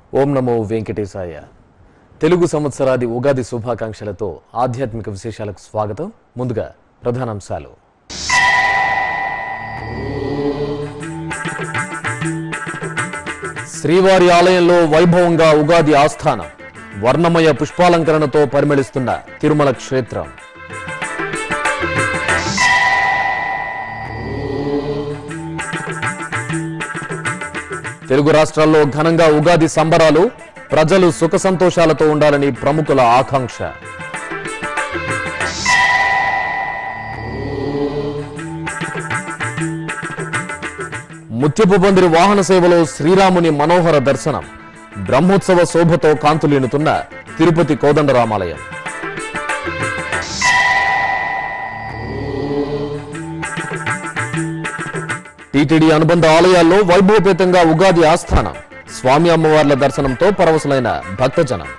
ఓం నమో వెంకటేశాయ తెలుగు సంవత్సరాది ఉగాది శుభాకాంక్షలతో ఆధ్యాత్మిక విశేషాలకు స్వాగతం ముందుగా ప్రధానాంశాలు శ్రీవారి ఆలయంలో వైభవంగా ఉగాది ఆస్థానం వర్ణమయ పుష్పాలంకరణతో పరిమళిస్తున్న తిరుమల క్షేత్రం తెలుగు రాష్ట్రాల్లో ఘనంగా ఉగాది సంబరాలు ప్రజలు సుఖ సంతోషాలతో ఉండాలని ప్రముఖుల ఆకాంక్ష ముత్యపు బందిరి వాహన సేవలో శ్రీరాముని మనోహర దర్శనం బ్రహ్మోత్సవ శోభతో కాంతులీనుతున్న తిరుపతి కోదండరామాలయం టీటీడీ అనుబంధ ఆలయాల్లో వైభవపేతంగా ఉగాది ఆస్థానం స్వామి అమ్మవార్ల దర్శనంతో పరవశులైన భక్తజనం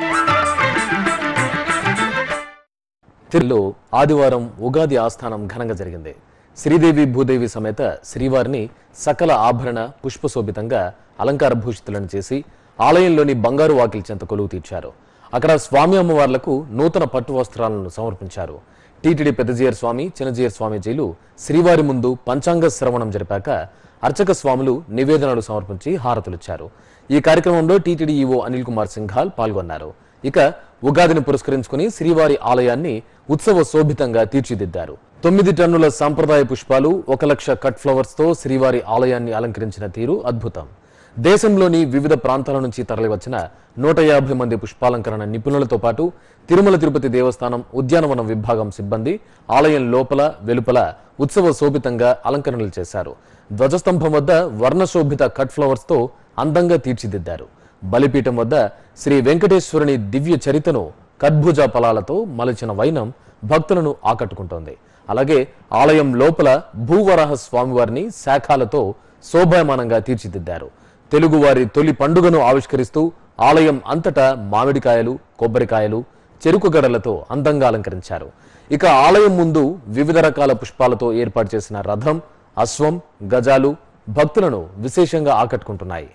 తిరులో ఆదివారం ఉగాది ఆస్థానం ఘనంగా జరిగింది శ్రీదేవి భూదేవి సమేత శ్రీవారిని సకల ఆభరణ పుష్పశోభితంగా అలంకార భూషితులను చేసి ఆలయంలోని బంగారు వాకిలి చెంత కొలువు తీర్చారు అక్కడ స్వామి అమ్మవార్లకు నూతన పట్టు వస్త్రాలను సమర్పించారు టీటీడీ పెద్దజీయర్ స్వామి చిన్నజీయర్ స్వామీజీలు శ్రీవారి ముందు పంచాంగ శ్రవణం జరిపాక అర్చక స్వాములు నివేదనలు సమర్పించి హారతులిచ్చారు ఈ కార్యక్రమంలో టీటీడీ ఈవో అనిల్ కుమార్ సింఘాల్ పాల్గొన్నారు ఇక ఉగాదిని పురస్కరించుకుని శ్రీవారి ఆలయాన్ని ఉత్సవ శోభితంగా తీర్చిదిద్దారు తొమ్మిది టన్నుల సాంప్రదాయ పుష్పాలు ఒక లక్ష కట్ ఫ్లవర్స్ తో శ్రీవారి ఆలయాన్ని అలంకరించిన తీరు అద్భుతం దేశంలోని వివిధ ప్రాంతాల నుంచి తరలివచ్చిన నూట యాభై మంది పుష్పాలంకరణ నిపుణులతో పాటు తిరుమల తిరుపతి దేవస్థానం ఉద్యానవన విభాగం సిబ్బంది ఆలయం లోపల వెలుపల ఉత్సవ శోభితంగా అలంకరణలు చేశారు ధ్వజస్తంభం వద్ద వర్ణశోభిత కట్ ఫ్లవర్స్ తో అందంగా తీర్చిదిద్దారు బలిపీఠం వద్ద శ్రీ వెంకటేశ్వరుని దివ్య చరితను కద్భుజ ఫలాలతో మలచిన వైనం భక్తులను ఆకట్టుకుంటోంది అలాగే ఆలయం లోపల భూవరాహ స్వామివారిని శాఖాలతో శోభాయమానంగా తీర్చిదిద్దారు తెలుగువారి తొలి పండుగను ఆవిష్కరిస్తూ ఆలయం అంతటా మామిడికాయలు కొబ్బరికాయలు చెరుకు గడలతో అందంగా అలంకరించారు ఇక ఆలయం ముందు వివిధ రకాల పుష్పాలతో ఏర్పాటు చేసిన రథం అశ్వం గజాలు భక్తులను విశేషంగా ఆకట్టుకుంటున్నాయి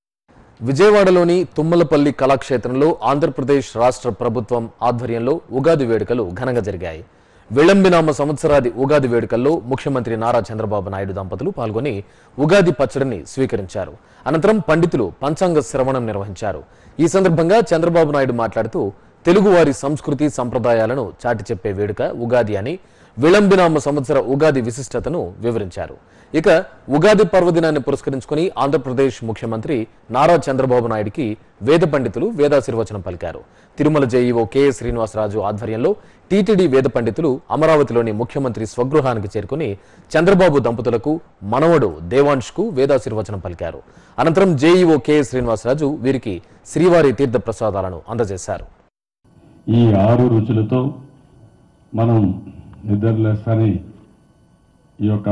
విజయవాడలోని తుమ్మలపల్లి కళాక్షేత్రంలో ఆంధ్రప్రదేశ్ రాష్ట్ర ప్రభుత్వం ఆధ్వర్యంలో ఉగాది వేడుకలు ఘనంగా జరిగాయి విళంబినామ సంవత్సరాది ఉగాది వేడుకల్లో ముఖ్యమంత్రి నారా చంద్రబాబు నాయుడు దంపతులు పాల్గొని ఉగాది పచ్చడిని స్వీకరించారు అనంతరం పండితులు పంచాంగ శ్రవణం నిర్వహించారు ఈ సందర్భంగా చంద్రబాబు నాయుడు మాట్లాడుతూ తెలుగువారి సంస్కృతి సంప్రదాయాలను చాటి చెప్పే వేడుక ఉగాది అని విళంబినామ సంవత్సర ఉగాది విశిష్టతను వివరించారు ఇక ఉగాది పర్వదినాన్ని పురస్కరించుకుని ఆంధ్రప్రదేశ్ ముఖ్యమంత్రి నారా చంద్రబాబు నాయుడికి వేద పండితులు వేదాశీర్వచనం పలికారు తిరుమల జేఈఓ కెఎస్ శ్రీనివాసరాజు ఆధ్వర్యంలో టీటీడీ వేద పండితులు అమరావతిలోని ముఖ్యమంత్రి స్వగృహానికి చేరుకుని చంద్రబాబు దంపతులకు మనవడు దేవాంష్కు వేదాశీర్వచనం పలికారు అనంతరం జేఈఓ కెఎస్ శ్రీనివాసరాజు వీరికి శ్రీవారి తీర్థ ప్రసాదాలను అందజేశారు ఈ ఆరు రుచులతో మనం నిద్రలేస్తాని ఈ యొక్క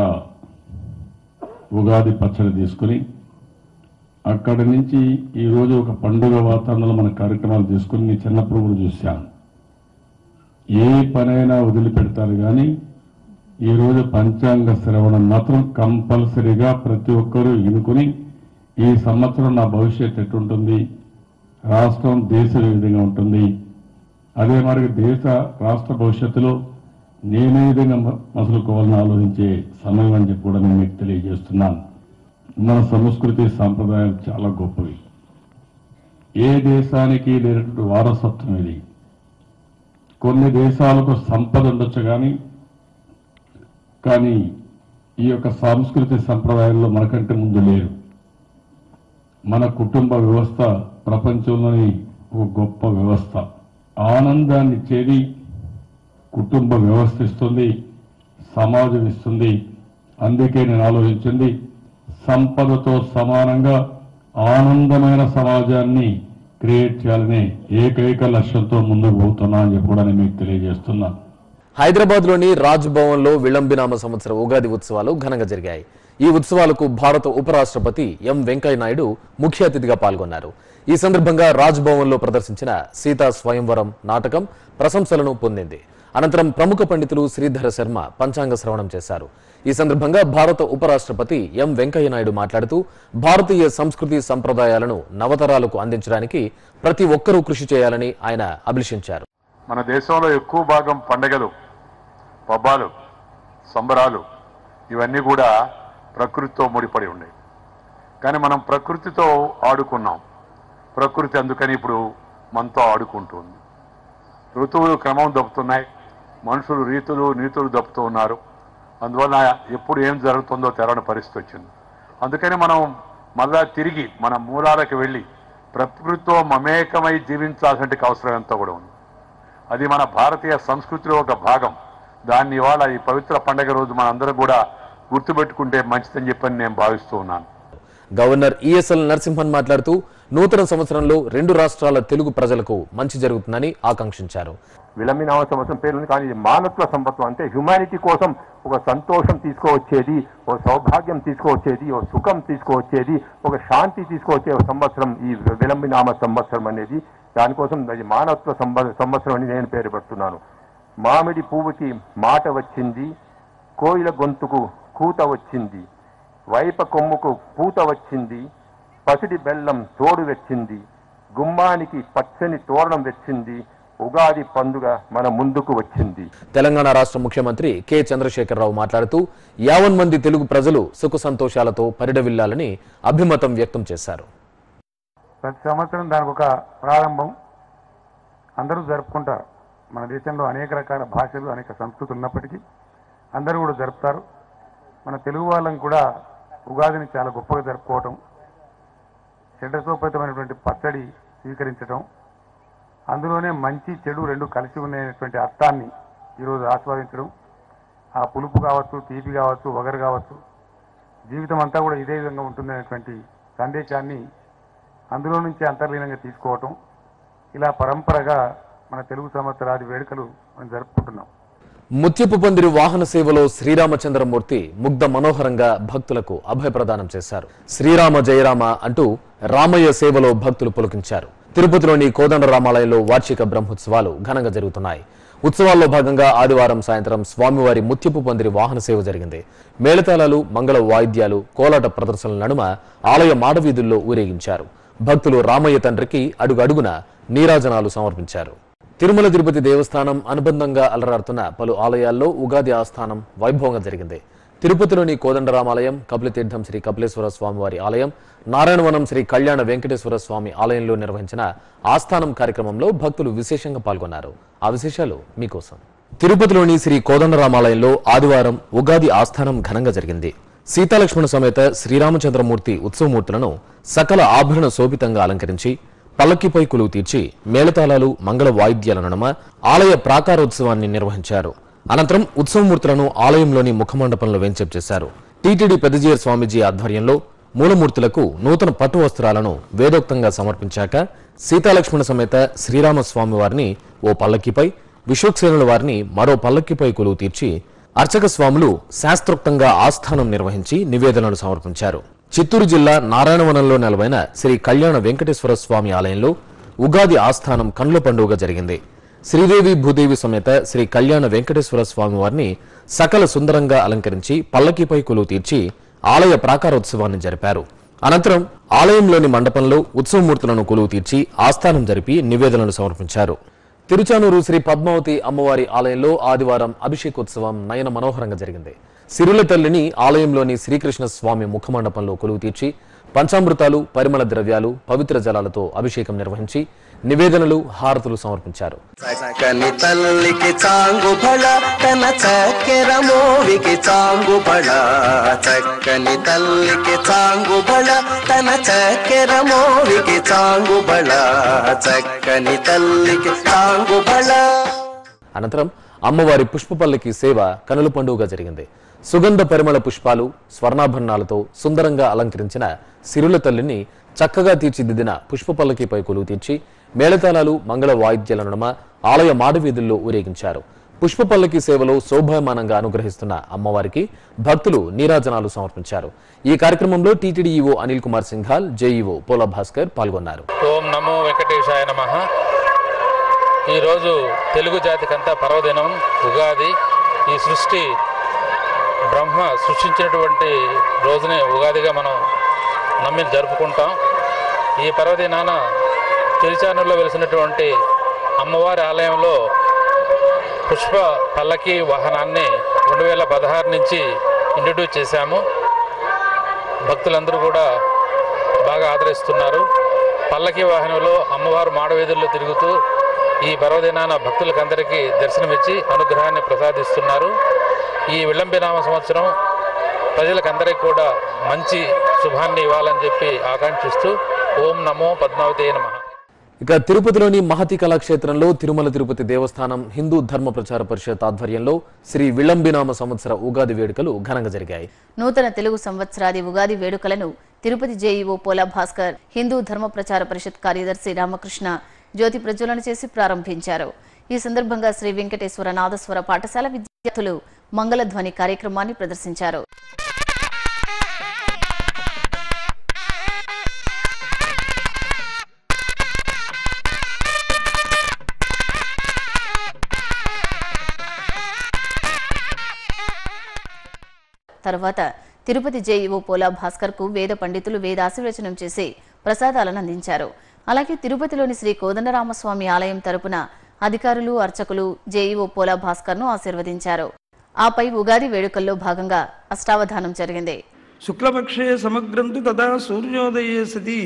ఉగాది పచ్చడి తీసుకుని అక్కడి నుంచి ఈరోజు ఒక పండుగ వాతావరణంలో మన కార్యక్రమాలు తీసుకుని మీ చిన్నప్పుడు కూడా చూశాను ఏ పనైనా వదిలిపెడతారు కానీ ఈరోజు పంచాంగ శ్రవణం మాత్రం కంపల్సరీగా ప్రతి ఒక్కరూ ఎన్నుకుని ఈ సంవత్సరం నా భవిష్యత్ ఎట్టుంటుంది రాష్ట్రం దేశం ఏ విధంగా ఉంటుంది అదే మరి దేశ రాష్ట్ర భవిష్యత్తులో నేనే విధంగా మ- మసులుకోవాలని ఆలోచించే సమయం అని చెప్పి కూడా నేను మీకు తెలియజేస్తున్నాను మన సంస్కృతి సాంప్రదాయాలు చాలా గొప్పవి ఏ దేశానికి లేనటువంటి వారసత్వం ఇది కొన్ని దేశాలకు సంపద ఉండొచ్చు కానీ కానీ ఈ యొక్క సాంస్కృతిక సంప్రదాయాల్లో మనకంటే ముందు లేరు మన కుటుంబ వ్యవస్థ ప్రపంచంలోని ఒక గొప్ప వ్యవస్థ ఆనందాన్ని ఇచ్చేది కుటుంబ వ్యవస్థ ఇస్తుంది సమాజం ఇస్తుంది అందుకే నేను ఆలోచించింది సంపదతో సమానంగా ఆనందమైన సమాజాన్ని క్రియేట్ చేయాలనే ఏకైక లక్ష్యంతో ముందుకు పోతున్నా అని చెప్పి కూడా నేను మీకు తెలియజేస్తున్నా హైదరాబాద్ లోని రాజ్ భవన్ లో విళంబినామ సంవత్సర ఉగాది ఉత్సవాలు ఘనంగా జరిగాయి ఈ ఉత్సవాలకు భారత ఉపరాష్ట్రపతి ఎం వెంకయ్య నాయుడు ముఖ్య అతిథిగా పాల్గొన్నారు ఈ సందర్భంగా రాజ్ భవన్ లో ప్రదర్శించిన సీతా స్వయంవరం నాటకం ప్రశంసలను పొందింది అనంతరం ప్రముఖ పండితులు శ్రీధర శర్మ పంచాంగ శ్రవణం చేశారు ఈ సందర్భంగా భారత ఉపరాష్ట్రపతి ఎం వెంకయ్యనాయుడు మాట్లాడుతూ భారతీయ సంస్కృతి సంప్రదాయాలను నవతరాలకు అందించడానికి ప్రతి ఒక్కరూ కృషి చేయాలని ఆయన అభిలషించారు మన దేశంలో ఎక్కువ భాగం పండగలు పబ్బాలు సంబరాలు ఇవన్నీ కూడా ప్రకృతితో ముడిపడి ఉన్నాయి కానీ మనం ప్రకృతితో ఆడుకున్నాం ప్రకృతి అందుకని ఇప్పుడు మనతో ఆడుకుంటుంది ఋతువులు క్రమం దప్పుతున్నాయి మనుషులు రీతులు నీతులు దప్పుతూ ఉన్నారు అందువల్ల ఎప్పుడు ఏం జరుగుతుందో తెరవని పరిస్థితి వచ్చింది అందుకని మనం మళ్ళా తిరిగి మన మూలాలకు వెళ్ళి ప్రకృతితో మమేకమై జీవించాల్సిన అవసరం ఎంతో కూడా ఉంది అది మన భారతీయ సంస్కృతిలో ఒక భాగం దాన్ని ఇవాళ ఈ పవిత్ర పండగ రోజు మనందరం కూడా గుర్తుపెట్టుకుంటే మంచిదని చెప్పని నేను భావిస్తూ ఉన్నాను గవర్నర్ ఈఎస్ఎల్ నరసింహన్ మాట్లాడుతూ నూతన సంవత్సరంలో రెండు రాష్ట్రాల తెలుగు ప్రజలకు మంచి జరుగుతుందని ఆకాంక్షించారు విలమినామ సంవత్సరం పేరు ఉంది కానీ ఇది మానత్వ సంవత్సరం అంటే హ్యుమానిటీ కోసం ఒక సంతోషం తీసుకువచ్చేది ఒక సౌభాగ్యం తీసుకువచ్చేది ఒక సుఖం తీసుకువచ్చేది ఒక శాంతి తీసుకువచ్చే ఒక సంవత్సరం ఈ విలంబినామ సంవత్సరం అనేది దానికోసం అది మానత్వ సంవ- సంవత్సరం అని నేను పేరు పెడుతున్నాను మామిడి పువ్వుకి మాట వచ్చింది కోయిల గొంతుకు కూత వచ్చింది వైప కొమ్ముకు పూత వచ్చింది పసిడి బెల్లం తోడు వచ్చింది గుమ్మానికి పచ్చని తోరణం వచ్చింది ఉగాది పండుగ మన ముందుకు వచ్చింది తెలంగాణ రాష్ట్ర ముఖ్యమంత్రి కె చంద్రశేఖరరావు మాట్లాడుతూ యావన్ మంది తెలుగు ప్రజలు సుఖ సంతోషాలతో పరిడవిల్లాలని అభిమతం వ్యక్తం చేశారు ప్రతి సంవత్సరం దానికి ఒక ప్రారంభం అందరూ జరుపుకుంటారు మన దేశంలో అనేక రకాల భాషలు అనేక సంస్కృతులు ఉన్నప్పటికీ అందరూ కూడా జరుపుతారు మన తెలుగు వాళ్ళం కూడా ఉగాదిని చాలా గొప్పగా జరుపుకోవటం షడ్రసోపేతమైనటువంటి పచ్చడి స్వీకరించడం అందులోనే మంచి చెడు రెండు కలిసి ఉన్నటువంటి అర్థాన్ని ఈరోజు ఆస్వాదించడం ఆ పులుపు కావచ్చు తీపి కావచ్చు వగరు కావచ్చు జీవితం అంతా కూడా ఇదే విధంగా ఉంటుందనేటువంటి సందేశాన్ని అందులో నుంచి అంతర్లీనంగా తీసుకోవటం ఇలా పరంపరగా మన తెలుగు సంవత్సరాది వేడుకలు మనం జరుపుకుంటున్నాం ముత్యపు పందిరి వాహన సేవలో శ్రీరామచంద్రమూర్తి ముగ్ధ మనోహరంగా భక్తులకు అభయప్రదానం చేశారు శ్రీరామ జయరామ అంటూ రామయ్య సేవలో భక్తులు పులకించారు తిరుపతిలోని కోదండ రామాలయంలో వార్షిక బ్రహ్మోత్సవాలు ఘనంగా జరుగుతున్నాయి ఉత్సవాల్లో భాగంగా ఆదివారం సాయంత్రం స్వామివారి ముత్యపు పందిరి వాహన సేవ జరిగింది మేళతాళాలు మంగళ వాయిద్యాలు కోలాట ప్రదర్శనల నడుమ ఆలయ మాడవీధుల్లో ఊరేగించారు భక్తులు రామయ్య తండ్రికి అడుగు అడుగున నీరాజనాలు సమర్పించారు తిరుమల తిరుపతి దేవస్థానం అనుబంధంగా అలరాడుతున్న పలు ఆలయాల్లో ఉగాది ఆస్థానం వైభవంగా జరిగింది తిరుపతిలోని కోదండరామాలయం కపిలతీర్థం శ్రీ కపిలేశ్వర స్వామివారి ఆలయం నారాయణవనం శ్రీ కళ్యాణ వెంకటేశ్వర స్వామి ఆలయంలో నిర్వహించిన ఆస్థానం కార్యక్రమంలో భక్తులు విశేషంగా పాల్గొన్నారు ఆ విశేషాలు మీకోసం తిరుపతిలోని శ్రీ కోదండరామాలయంలో ఆదివారం ఉగాది ఆస్థానం ఘనంగా జరిగింది సీతాలక్ష్మణ సమేత శ్రీరామచంద్రమూర్తి ఉత్సవమూర్తులను సకల ఆభరణ శోభితంగా అలంకరించి పల్లకిపై కొలువు తీర్చి మేళతాళాలు మంగళ వాయిద్యాల నడుమ ఆలయ ప్రాకారోత్సవాన్ని నిర్వహించారు అనంతరం ఉత్సవమూర్తులను ఆలయంలోని ముఖమండపంలో వేంచేపు చేశారు టీటీడీ పెద్దజీయర్ స్వామీజీ ఆధ్వర్యంలో మూలమూర్తులకు నూతన పట్టు వస్త్రాలను వేదోక్తంగా సమర్పించాక సీతాలక్ష్మణ సమేత శ్రీరామస్వామి వారిని ఓ పల్లకిపై విశ్వక్సేనుల వారిని మరో పల్లకిపై కొలువు తీర్చి అర్చక స్వాములు శాస్త్రోక్తంగా ఆస్థానం నిర్వహించి నివేదనలు సమర్పించారు చిత్తూరు జిల్లా నారాయణవనంలో నెలవైన శ్రీ కళ్యాణ వెంకటేశ్వర స్వామి ఆలయంలో ఉగాది ఆస్థానం కన్నుల పండుగ జరిగింది శ్రీదేవి భూదేవి సమేత శ్రీ కళ్యాణ వెంకటేశ్వర స్వామి వారిని సకల సుందరంగా అలంకరించి పల్లకిపై కొలువు తీర్చి ఆలయ ప్రాకారోత్సవాన్ని జరిపారు అనంతరం ఆలయంలోని మండపంలో ఉత్సవమూర్తులను కొలువు తీర్చి ఆస్థానం జరిపి నివేదనలు సమర్పించారు తిరుచానూరు శ్రీ పద్మావతి అమ్మవారి ఆలయంలో ఆదివారం అభిషేకోత్సవం నయన మనోహరంగా జరిగింది సిరుల తల్లిని ఆలయంలోని శ్రీకృష్ణ స్వామి ముఖమండపంలో కొలువు తీర్చి పంచామృతాలు పరిమళ ద్రవ్యాలు పవిత్ర జలాలతో అభిషేకం నిర్వహించి నివేదనలు హారతులు సమర్పించారు చక్కని తల్లికి చాంగు బళ తన చక్కెర మోవికి చాంగు బళ చక్కని తల్లికి చాంగు బళ తన చక్కెర మోవికి చాంగు బళ చక్కని తల్లికి చాంగు బళ అనంతరం అమ్మవారి పుష్పపల్లకి సేవ కనుల పండుగగా జరిగింది సుగంధ పరిమళ పుష్పాలు స్వర్ణాభరణాలతో సుందరంగా అలంకరించిన సిరుల తల్లిని చక్కగా తీర్చిదిద్దిన పుష్పపల్లకిపై కొలువు తీర్చి మేళతాళాలు మంగళ వాయిద్యాల నడుమ ఆలయ మాడవీధుల్లో ఊరేగించారు పుష్పపల్లకి సేవలో శోభాయమానంగా అనుగ్రహిస్తున్న అమ్మవారికి భక్తులు నీరాజనాలు సమర్పించారు ఈ కార్యక్రమంలో TTD EO Anil Kumar Singhal JEO Pola Bhaskar పాల్గొన్నారు ఓం నమో వెంకటేశాయ నమ ఈరోజు తెలుగు జాతికంతా పర్వదినం ఉగాది ఈ సృష్టి బ్రహ్మ సృష్టించినటువంటి రోజునే ఉగాదిగా మనం నమ్మి జరుపుకుంటాం ఈ పర్వదినాన తిరుచానూరులో వెలిసినటువంటి అమ్మవారి ఆలయంలో పుష్ప పల్లకి వాహనాన్ని రెండు వేల పదహారు నుంచి ఇంట్రడ్యూస్ చేశాము భక్తులందరూ కూడా బాగా ఆదరిస్తున్నారు పల్లకి వాహనంలో అమ్మవారు మాడవీధుల్లో తిరుగుతూ ఈ పర్వదినాన భక్తులకందరికీ దర్శనమిచ్చి అనుగ్రహాన్ని ప్రసాదిస్తున్నారు ఈ విళంబినామ సంవత్సరం ప్రజలకందరికీ కూడా మంచి శుభాన్ని ఇవ్వాలని చెప్పి ఆకాంక్షిస్తూ ఓం నమో పద్మావతి నమః ఇక తిరుపతిలోని మహతి కళాక్షేత్రంలో తిరుమల తిరుపతి దేవస్థానం హిందూ ధర్మ ప్రచార పరిషత్ ఆధ్వర్యంలో శ్రీ విళంబినామ సంవత్సర ఉగాది వేడుకలు ఘనంగా జరిగాయి నూతన తెలుగు సంవత్సరాది ఉగాది వేడుకలను తిరుపతి జేఈఓ పోలా భాస్కర్ హిందూ ధర్మ ప్రచార పరిషత్ కార్యదర్శి రామకృష్ణ జ్యోతి ప్రజ్వలన చేసి ప్రారంభించారు ఈ సందర్భంగా శ్రీ వెంకటేశ్వర నాదస్వర పాఠశాల విద్యార్థులు మంగళధ్వని కార్యక్రమాన్ని ప్రదర్శించారు తర్వాత తిరుపతి జేఈఓ పోలా భాస్కర్ కు వేద పండితులు వేదాశీర్వచనం చేసి ప్రసాదాలను అందించారు అలాగే తిరుపతిలోని శ్రీ కోదండరామస్వామి ఆలయం తరపున అధికారులు అర్చకులు జేఈఓ పోలా భాస్కర్ ను ఆశీర్వదించారు ఆపై ఉగాది వేడుకల్లో భాగంగా అష్టావధానం జరిగింది శుక్లపక్షే సమగ్రంతు తదా సూర్యోదయే సతి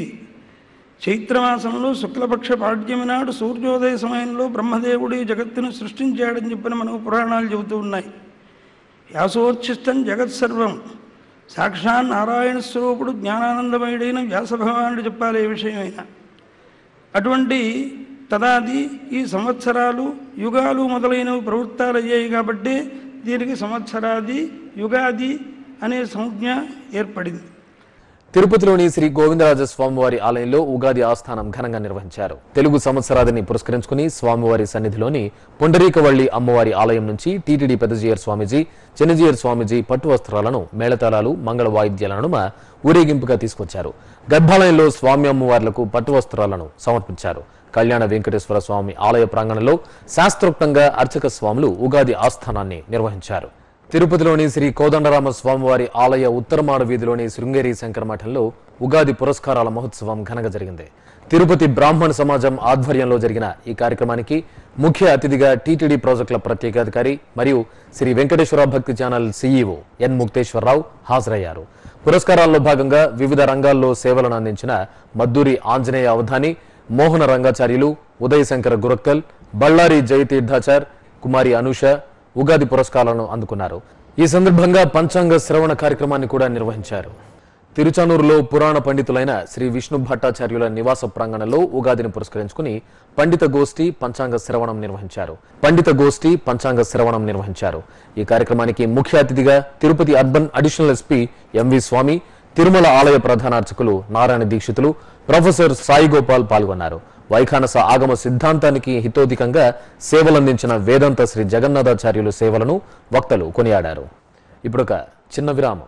చైత్రమాసంలో శుక్లపక్ష పాడ్యమి నాడు సూర్యోదయ సమయంలో బ్రహ్మదేవుడు ఈ జగత్తును సృష్టించాడని చెప్పిన మనకు పురాణాలు చెబుతూ ఉన్నాయి వ్యాసోచ్ఛిష్టం జగత్సర్వం సాక్షాత్ నారాయణ స్వరూపుడు జ్ఞానానందమయుడైన వ్యాస భగవానుడు చెప్పాలి ఏ విషయమైనా అటువంటి తదాది ఈ సంవత్సరాలు యుగాలు మొదలైనవి ప్రవృత్తాలయ్యాయి కాబట్టి దీనికి సంవత్సరాది యుగాది అనే సంజ్ఞ ఏర్పడింది తిరుపతిలోని శ్రీ గోవిందరాజ స్వామివారి ఆలయంలో ఉగాది ఆస్థానం ఘనంగా నిర్వహించారు తెలుగు సంవత్సరాదిని పురస్కరించుకుని స్వామివారి సన్నిధిలోని పుండరీకవల్లి అమ్మవారి ఆలయం నుంచి టీటీడీ పెద్దజీయర్ స్వామీజీ చిన్నజీయర్ స్వామీజీ పట్టు వస్త్రాలను మేళతాళాలు మంగళ వాయిద్యాల నడుమ ఊరేగింపుగా తీసుకొచ్చారు గర్భాలయంలో స్వామి అమ్మవార్లకు పట్టు వస్త్రాలను సమర్పించారు కళ్యాణ వెంకటేశ్వర స్వామి ఆలయ ప్రాంగణంలో శాస్త్రోక్తంగా అర్చక స్వాములు ఉగాది ఆస్థానాన్ని నిర్వహించారు తిరుపతిలోని శ్రీ కోదండరామ స్వామివారి ఆలయ ఉత్తరమాడ వీధిలోని శృంగేరి శంకర మఠంలో ఉగాది పురస్కారాల మహోత్సవం ఘనంగా జరిగింది తిరుపతి బ్రాహ్మణ సమాజం ఆధ్వర్యంలో జరిగిన ఈ కార్యక్రమానికి ముఖ్య అతిథిగా టీటీడీ ప్రాజెక్టుల ప్రత్యేకాధికారి మరియు శ్రీ వెంకటేశ్వర భక్తి ఛానల్ సీఈఓ ఎన్ ముక్తేశ్వరరావు హాజరయ్యారు పురస్కారాల్లో భాగంగా వివిధ రంగాల్లో సేవలను అందించిన మద్దూరి ఆంజనేయ అవధాని మోహన రంగాచార్యులు ఉదయశంకర గురక్కల్ బళ్ళారి జయతీర్థాచార్ కుమారి అనూష ఉగాది పురస్కారాలను అందుకున్నారు ఈ సందర్భంగా పంచాంగ శ్రవణ కార్యక్రమాన్ని కూడా నిర్వహించారు తిరుచానూరులో పురాణ పండితులైన శ్రీ విష్ణు భట్టాచార్యుల నివాస ప్రాంగణంలో ఉగాదిని పురస్కరించుకుని పండిత గోష్ఠి పంచాంగ శ్రవణం నిర్వహించారు పండిత గోష్ఠి పంచాంగ శ్రవణం నిర్వహించారు ఈ కార్యక్రమానికి ముఖ్య అతిథిగా Tirupati urban additional SP MV Swamy Tirumala ఆలయ ప్రధానార్చకులు నారాయణ దీక్షితులు ప్రొఫెసర్ సాయి గోపాల్ పాల్గొన్నారు వైఖానస ఆగమ సిద్ధాంతానికి హితోధికంగా సేవలందించిన వేదాంత శ్రీ జగన్నాథాచార్యులు సేవలను వక్తలు కొనియాడారు ఇప్పుడొక చిన్న విరామం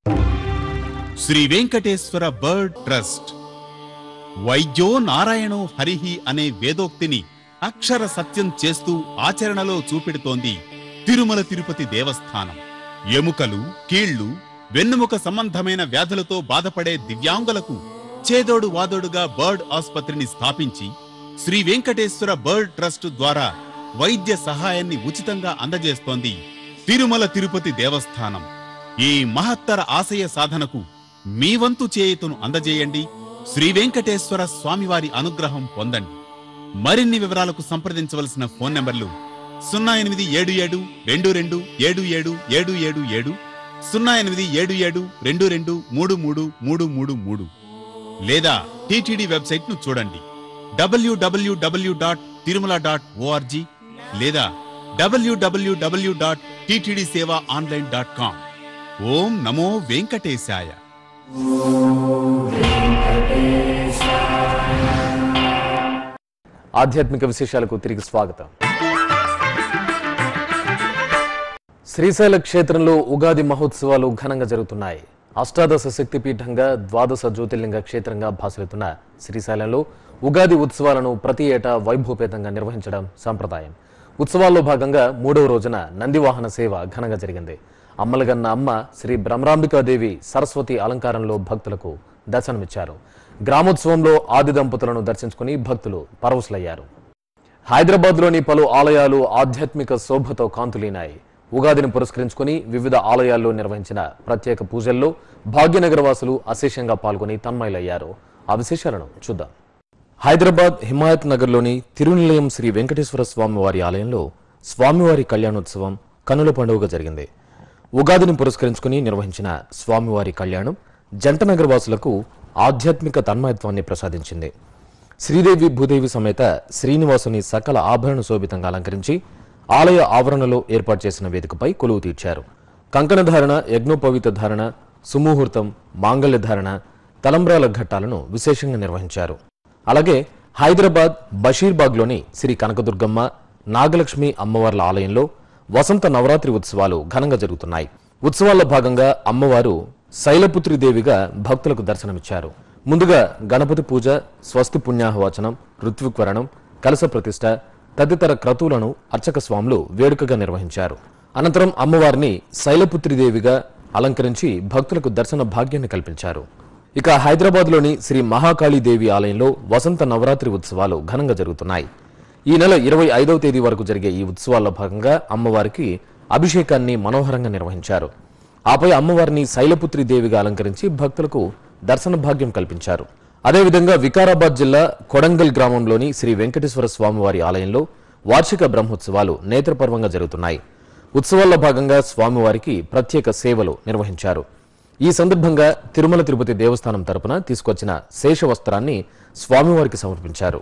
శ్రీ వెంకటేశ్వర బర్డ్ ట్రస్ట్ వైద్యో నారాయణో హరిహి అనే వేదోక్తిని అక్షర సత్యం చేస్తూ ఆచరణలో చూపెడుతోంది తిరుమల తిరుపతి దేవస్థానం ఎముకలు కీళ్లు వెన్నుముక సంబంధమైన వ్యాధులతో బాధపడే దివ్యాంగులకు చేదోడు వాదోడుగా బర్డ్ ఆసుపత్రిని స్థాపించి శ్రీ వెంకటేశ్వర బర్డ్ ట్రస్ట్ ద్వారా వైద్య సహాయాన్ని ఉచితంగా అందజేస్తోంది తిరుమల తిరుపతి దేవస్థానం ఈ మహత్తర ఆశయ సాధనకు మీ వంతు చేయుతను అందజేయండి శ్రీ వెంకటేశ్వర స్వామివారి అనుగ్రహం పొందండి మరిన్ని వివరాలకు సంప్రదించవలసిన ఫోన్ నంబర్లు సున్నా ఎనిమిది ఏడు ఏడు రెండు రెండు ఏడు ఏడు ఏడు ఏడు ఏడు సున్నా ఎనిమిది ఏడు ఏడు రెండు రెండు మూడు మూడు మూడు మూడు మూడు లేదా టీటీడీ వెబ్సైట్ ను చూడండి WWW dot Tirumala dot ORG లేదా WWW dot TTD seva online dot com ఓం నమో వెంకటేశాయ ఆధ్యాత్మిక విశేషాలకు తిరిగి స్వాగతం శ్రీశైల క్షేత్రంలో ఉగాది మహోత్సవాలు ఘనంగా జరుగుతున్నాయి అష్టాదశ శక్తి పీఠంగా ద్వాదశ జ్యోతిర్లింగ క్షేత్రంగా భాసిల్లుతున్న శ్రీశైలంలో ఉగాది ఉత్సవాలను ప్రతి ఏటా వైభవపేతంగా నిర్వహించడం సంప్రదాయం ఉత్సవాల్లో భాగంగా మూడవ రోజున నందివాహన సేవ ఘనంగా జరిగింది అమ్మలగన్న అమ్మ శ్రీ బ్రహ్మరాంబికాదేవి సరస్వతి అలంకారంలో భక్తులకు దర్శనమిచ్చారు గ్రామోత్సవంలో ఆది దంపతులను దర్శించుకుని భక్తులు పరవశులయ్యారు హైదరాబాద్లోని పలు ఆలయాలు ఆధ్యాత్మిక శోభతో కాంతులీనాయి ఉగాదిని పురస్కరించుకుని వివిధ ఆలయాల్లో నిర్వహించిన ప్రత్యేక పూజల్లో భాగ్యనగర వాసులు అశేషంగా పాల్గొని తన్మయులయ్యారు ఆ విశేషాలను చూద్దాం హైదరాబాద్ హిమాయత్ నగర్లోని తిరునిలయం శ్రీ వెంకటేశ్వర స్వామి వారి ఆలయంలో స్వామివారి కళ్యాణోత్సవం కనుల పండుగ జరిగింది ఉగాదిని పురస్కరించుకుని నిర్వహించిన స్వామివారి కళ్యాణం జంటనగర్ వాసులకు ఆధ్యాత్మిక తన్మయత్వాన్ని ప్రసాదించింది శ్రీదేవి భూదేవి సమేత శ్రీనివాసుని సకల ఆభరణ శోభితంగా అలంకరించి ఆలయ ఆవరణలో ఏర్పాటు చేసిన వేదికపై కొలువు తీర్చారు కంకణ ధారణ యజ్ఞోపవీత ధారణ సుముహూర్తం మాంగళ్య ధారణ తలంబ్రాల ఘట్టాలను విశేషంగా నిర్వహించారు అలాగే హైదరాబాద్ బషీర్బాగ్లోని శ్రీ కనకదుర్గమ్మ నాగలక్ష్మి అమ్మవార్ల ఆలయంలో వసంత నవరాత్రి ఉత్సవాలు ఘనంగా జరుగుతున్నాయి ఉత్సవాల్లో భాగంగా అమ్మవారు శైలపుత్రి దేవిగా భక్తులకు దర్శనమిచ్చారు ముందుగా గణపతి పూజ స్వస్తి పుణ్యాహవచనం ఋత్విక్వరణం కలస ప్రతిష్ట తదితర క్రతువులను అర్చక స్వాములు వేడుకగా నిర్వహించారు అనంతరం అమ్మవారిని శైలపుత్రి దేవిగా అలంకరించి భక్తులకు దర్శన భాగ్యాన్ని కల్పించారు ఇక హైదరాబాద్లోని శ్రీ మహాకాళీదేవి ఆలయంలో వసంత నవరాత్రి ఉత్సవాలు ఘనంగా జరుగుతున్నాయి ఈ నెల ఇరవై ఐదవ తేదీ వరకు జరిగే ఈ ఉత్సవాల్లో భాగంగా అమ్మవారికి అభిషేకాన్ని మనోహరంగా నిర్వహించారు ఆపై అమ్మవారిని శైలపుత్రి దేవిగా అలంకరించి భక్తులకు దర్శన భాగ్యం కల్పించారు అదేవిధంగా వికారాబాద్ జిల్లా కొడంగల్ గ్రామంలోని శ్రీ వెంకటేశ్వర స్వామివారి ఆలయంలో వార్షిక బ్రహ్మోత్సవాలు నేత్రపర్వంగా జరుగుతున్నాయి ఉత్సవాల్లో భాగంగా స్వామివారికి ప్రత్యేక సేవలు నిర్వహించారు ఈ సందర్భంగా తిరుమల తిరుపతి దేవస్థానం తరపున తీసుకొచ్చిన శేష వస్త్రాన్ని స్వామివారికి సమర్పించారు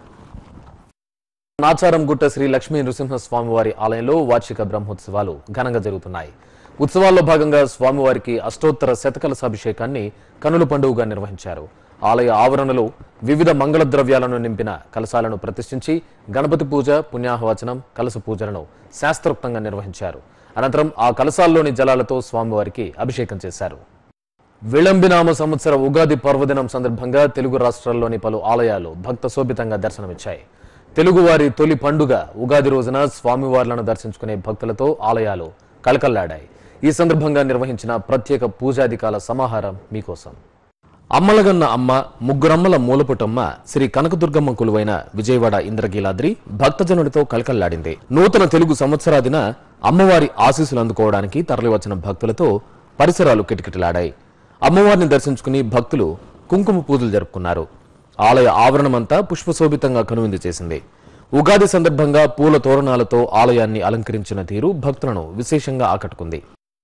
నాచారంగుట్ట శ్రీ లక్ష్మీ నృసింహ స్వామివారి ఆలయంలో వార్షిక బ్రహ్మోత్సవాలు ఘనంగా జరుగుతున్నాయి ఉత్సవాల్లో భాగంగా స్వామివారికి అష్టోత్తర శతకలసాభిషేకాన్ని కనుల పండుగగా నిర్వహించారు ఆలయ ఆవరణలో వివిధ మంగళ ద్రవ్యాలను నింపిన కలశాలను ప్రతిష్ఠించి గణపతి పూజ పుణ్యాహవచనం కలశ పూజలను శాస్త్రోక్తంగా నిర్వహించారు అనంతరం ఆ కలశాల్లోని జలాలతో స్వామివారికి అభిషేకం చేశారు విళంబినామ సంవత్సర ఉగాది పర్వదినం సందర్భంగా తెలుగు రాష్ట్రాల్లోని పలు ఆలయాలు భక్త శోభితంగా దర్శనమిచ్చాయి తెలుగువారి తొలి పండుగ ఉగాది రోజున స్వామివార్లను దర్శించుకునే భక్తులతో ఆలయాలు కళకళ్లాడాయి ఈ సందర్భంగా నిర్వహించిన ప్రత్యేక పూజాధికాల సమాహారం మీకోసం అమ్మలగన్న అమ్మ ముగ్గురమ్మల మూలపుటమ్మ శ్రీ కనకదుర్గమ్మ కొలువైన విజయవాడ ఇంద్రకీలాద్రి భక్తజనుడితో కలకల్లాడింది నూతన తెలుగు సంవత్సరాదిన అమ్మవారి ఆశీస్సులు అందుకోవడానికి తరలివచ్చిన భక్తులతో పరిసరాలు కిటకిటలాడాయి అమ్మవారిని దర్శించుకుని భక్తులు కుంకుమ పూజలు జరుపుకున్నారు ఆలయ ఆవరణమంతా పుష్పశోభితంగా కనువిందు చేసింది ఉగాది సందర్భంగా పూల తోరణాలతో ఆలయాన్ని అలంకరించిన తీరు భక్తులను విశేషంగా ఆకట్టుకుంది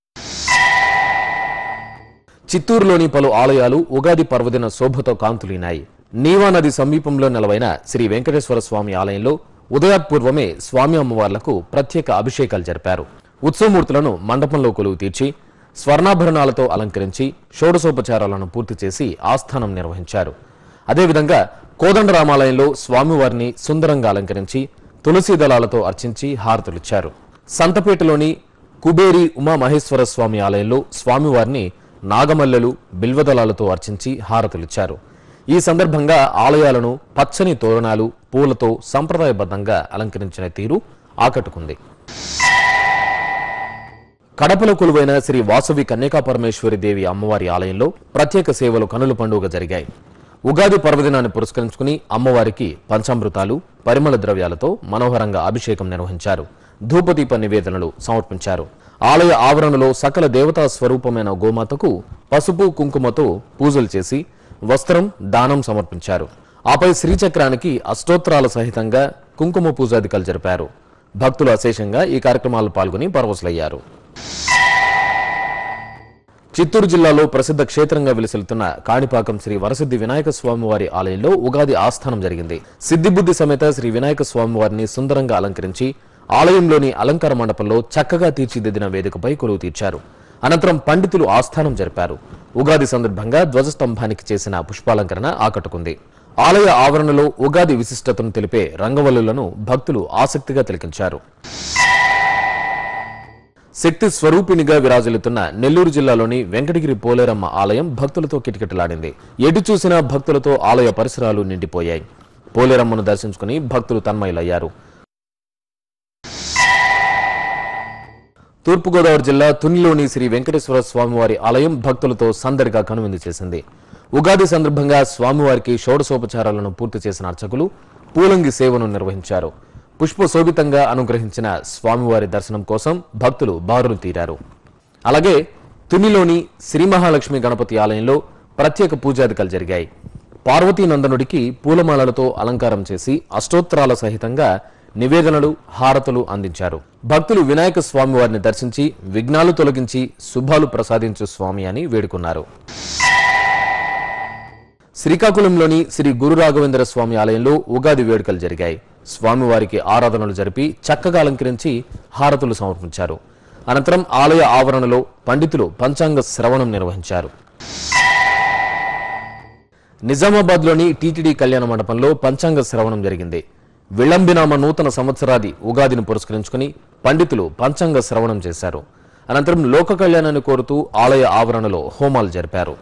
చిత్తూరులోని పలు ఆలయాలు ఉగాది పర్వదిన శోభతో కాంతులీనాయి నీవా నది సమీపంలో నెలవైన శ్రీ వెంకటేశ్వర స్వామి ఆలయంలో ఉదయాత్పూర్వమే స్వామి అమ్మవార్లకు ప్రత్యేక అభిషేకాలు జరిపారు ఉత్సవమూర్తులను మండపంలో కొలువు తీర్చి స్వర్ణాభరణాలతో అలంకరించి షోడశోపచారాలను పూర్తి చేసి ఆస్థానం నిర్వహించారు అదేవిధంగా కోదండరామాలయంలో స్వామివారిని సుందరంగా అలంకరించి తులసి దళాలతో అర్చించి హారతులిచ్చారు సంతపేటలోని కుబేరి ఉమామహేశ్వర స్వామి ఆలయంలో స్వామివారిని నాగమల్లెలు బిల్వదళాలతో అర్చించి హారతులిచ్చారు ఈ సందర్భంగా ఆలయాలను పచ్చని తోరణాలు పూలతో సంప్రదాయబద్ధంగా అలంకరించిన తీరు ఆకట్టుకుంది కడపలో కొలువైన శ్రీ వాసవి కన్యకా పరమేశ్వరి దేవి అమ్మవారి ఆలయంలో ప్రత్యేక సేవలు కనుల పండుగ జరిగాయి ఉగాది పర్వదినాన్ని పురస్కరించుకుని అమ్మవారికి పంచామృతాలు పరిమళ ద్రవ్యాలతో మనోహరంగా అభిషేకం నిర్వహించారు ధూపదీప నివేదనలు సమర్పించారు ఆలయ ఆవరణలో సకల దేవతా స్వరూపమైన గోమాతకు పసుపు కుంకుమతో పూజలు చేసి వస్త్రం దానం సమర్పించారు ఆపై శ్రీచక్రానికి అష్టోత్తరాల సహితంగా కుంకుమ పూజాధికాలు జరిపారు భక్తులు అశేషంగా ఈ కార్యక్రమాల్లో పాల్గొని పరవశులయ్యారు చిత్తూరు జిల్లాలో ప్రసిద్ధ క్షేత్రంగా విలసిల్లుతున్న కాణిపాకం శ్రీ వరసిద్ధి వినాయక స్వామివారి ఆలయంలో ఉగాది ఆస్థానం జరిగింది సిద్ధిబుద్ధి సమేత శ్రీ వినాయక స్వామివారిని సుందరంగా అలంకరించి ఆలయంలోని అలంకార మండపంలో చక్కగా తీర్చిదిద్దిన వేదికపై కొలువు తీర్చారు అనంతరం పండితులు ఆస్థానం జరిపారు ఉగాది సందర్భంగా ధ్వజస్తంభానికి చేసిన పుష్పాలంకరణ ఆకట్టుకుంది ఆలయ ఆవరణలో ఉగాది విశిష్టతను తెలిపే రంగవల్లులను భక్తులు ఆసక్తిగా తిలకించారు శక్తి స్వరూపిణిగా విరాజిల్లుతున్న నెల్లూరు జిల్లాలోని వెంకటగిరి పోలేరమ్మ ఆలయం భక్తులతో కిటకిటలాడింది ఎటు చూసినా భక్తులతో ఆలయ పరిసరాలు నిండిపోయాయి పోలేరమ్మను దర్శించుకుని భక్తులు తన్మయులయ్యారు తూర్పుగోదావరి జిల్లా తునిలోని శ్రీ వెంకటేశ్వర స్వామివారి ఆలయం భక్తులతో సందడిగా కనువిందు చేసింది ఉగాది సందర్భంగా స్వామివారికి షోడశోపచారాలను పూర్తి చేసిన అర్చకులు పూలంగి సేవను నిర్వహించారు పుష్ప శోభితంగా అనుగ్రహించిన స్వామివారి దర్శనం కోసం భక్తులు బారులు తీరారు అలాగే తునిలోని శ్రీ మహాలక్ష్మి గణపతి ఆలయంలో ప్రత్యేక పూజాదికలు జరిగాయి పార్వతీ నందనుడికి పూలమాలలతో అలంకారం చేసి అష్టోత్తరాల సహితంగా నివేదనలు హారతులు అందించారు భక్తులు వినాయక స్వామి వారిని దర్శించి విఘ్నాలు తొలగించి శుభాలు ప్రసాదించు స్వామి అని వేడుకున్నారు శ్రీకాకుళంలోని శ్రీ గురు రాఘవేంద్ర స్వామి ఆలయంలో ఉగాది వేడుకలు జరిగాయి స్వామివారికి ఆరాధనలు జరిపి చక్కగా అలంకరించి హారతులు సమర్పించారు అనంతరం ఆలయ ఆవరణలో పండితులు పంచాంగ శ్రవణం నిర్వహించారు నిజామాబాద్లోని టీటీడీ కళ్యాణ మండపంలో పంచాంగ శ్రవణం జరిగింది విళంబినామ నూతన సంవత్సరాది ఉగాదిని పురస్కరించుకుని పండితులు పంచాంగ శ్రవణం చేశారు అనంతరం లోక కళ్యాణాన్ని కోరుతూ ఆలయ ఆవరణలో హోమాలు జరిపారు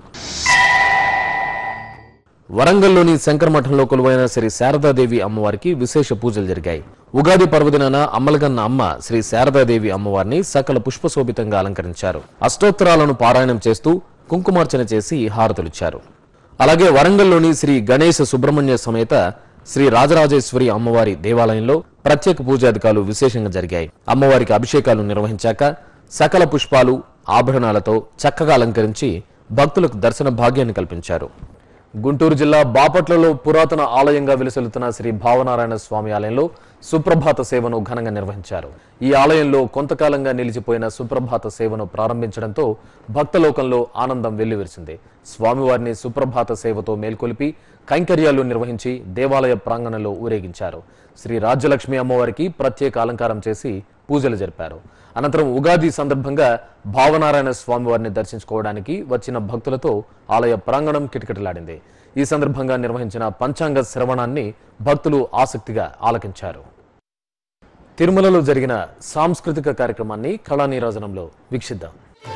వరంగల్లోని శంకరమఠంలో కొలువైన శ్రీ శారదాదేవి అమ్మవారికి విశేష పూజలు జరిగాయి ఉగాది పర్వదినాన అమ్మలగన్న అమ్మ శ్రీ శారదాదేవి అమ్మవారిని సకల పుష్పశోభితంగా అలంకరించారు అష్టోత్తరాలను పారాయణం చేస్తూ కుంకుమార్చన చేసి హారతులిచ్చారు అలాగే వరంగల్లోని శ్రీ గణేశ సుబ్రహ్మణ్య సమేత శ్రీ రాజరాజేశ్వరి అమ్మవారి దేవాలయంలో ప్రత్యేక పూజాధికాలు విశేషంగా జరిగాయి అమ్మవారికి అభిషేకాలు నిర్వహించాక సకల పుష్పాలు ఆభరణాలతో చక్కగా అలంకరించి భక్తులకు దర్శన భాగ్యాన్ని కల్పించారు గుంటూరు జిల్లా బాపట్లలో పురాతన ఆలయంగా విలసిల్లుతున్న శ్రీ భావనారాయణ స్వామి ఆలయంలో సుప్రభాత సేవను ఘనంగా నిర్వహించారు ఈ ఆలయంలో కొంతకాలంగా నిలిచిపోయిన సుప్రభాత సేవను ప్రారంభించడంతో భక్తలోకంలో ఆనందం వెల్లివిరిసింది స్వామివారిని సుప్రభాత సేవతో మేల్కొలిపి కైంకర్యాలు నిర్వహించి దేవాలయ ప్రాంగణంలో ఊరేగించారు శ్రీ రాజ్యలక్ష్మి అమ్మవారికి ప్రత్యేక అలంకారం చేసి పూజలు జరిపారు అనంతరం ఉగాది సందర్భంగా భావనారాయణ స్వామివారిని దర్శించుకోవడానికి వచ్చిన భక్తులతో ఆలయ ప్రాంగణం కిటకిటలాడింది ఈ సందర్భంగా నిర్వహించిన పంచాంగ శ్రవణాన్ని భక్తులు ఆసక్తిగా ఆలకించారు తిరుమలలో జరిగిన సాంస్కృతిక కార్యక్రమాన్ని కళానీరాజనంలో వీక్షిద్దాం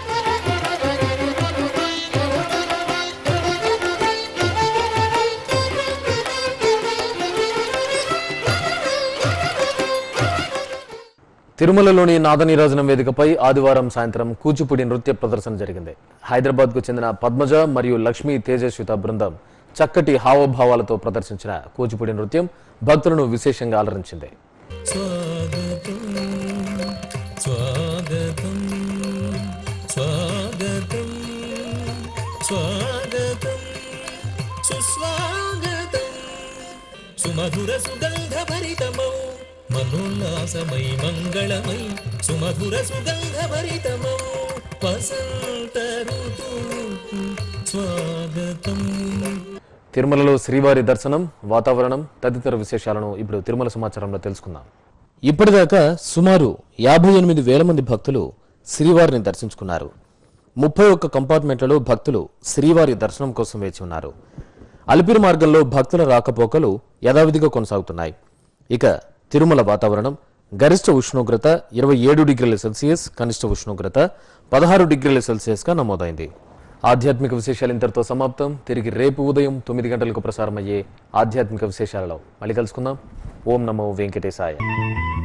తిరుమలలోని నాదనీరాజనం వేదికపై ఆదివారం సాయంత్రం కూచిపూడి నృత్య ప్రదర్శన జరిగింది హైదరాబాద్కు చెందిన పద్మజ మరియు లక్ష్మీ తేజస్విత బృందం చక్కటి హావభావాలతో ప్రదర్శించిన కూచిపూడి నృత్యం భక్తులను విశేషంగా అలరించింది స్వాగతం స్వాగతం స్వాగతం స్వాగతం సుస్వాగతం సుమధుర సుగంధ భరితమౌ మనోల్లాసమై మంగళమై సుమధుర సుగంధ భరితమౌ వసంత ఋతువు స్వాగతం తిరుమలలో శ్రీవారి దర్శనం వాతావరణం తదితర విశేషాలను ఇప్పుడు తిరుమల సమాచారంలో తెలుసుకుందాం ఇప్పటిదాకా సుమారు యాభై ఎనిమిది వేల మంది భక్తులు శ్రీవారిని దర్శించుకున్నారు ముప్పై ఒక్క కంపార్ట్మెంట్లలో భక్తులు శ్రీవారి దర్శనం కోసం వేచి ఉన్నారు అలిపిరి మార్గంలో భక్తుల రాకపోకలు యథావిధిగా కొనసాగుతున్నాయి ఇక తిరుమల వాతావరణం గరిష్ట ఉష్ణోగ్రత ఇరవై ఏడు డిగ్రీల సెల్సియస్ కనిష్ట ఉష్ణోగ్రత పదహారు డిగ్రీల సెల్సియస్గా నమోదైంది ఆధ్యాత్మిక విశేషాలు ఇంతటితో సమాప్తం తిరిగి రేపు ఉదయం తొమ్మిది గంటలకు ప్రసారమయ్యే ఆధ్యాత్మిక విశేషాలలో మళ్ళీ కలుసుకుందాం ఓం నమో వెంకటేశాయ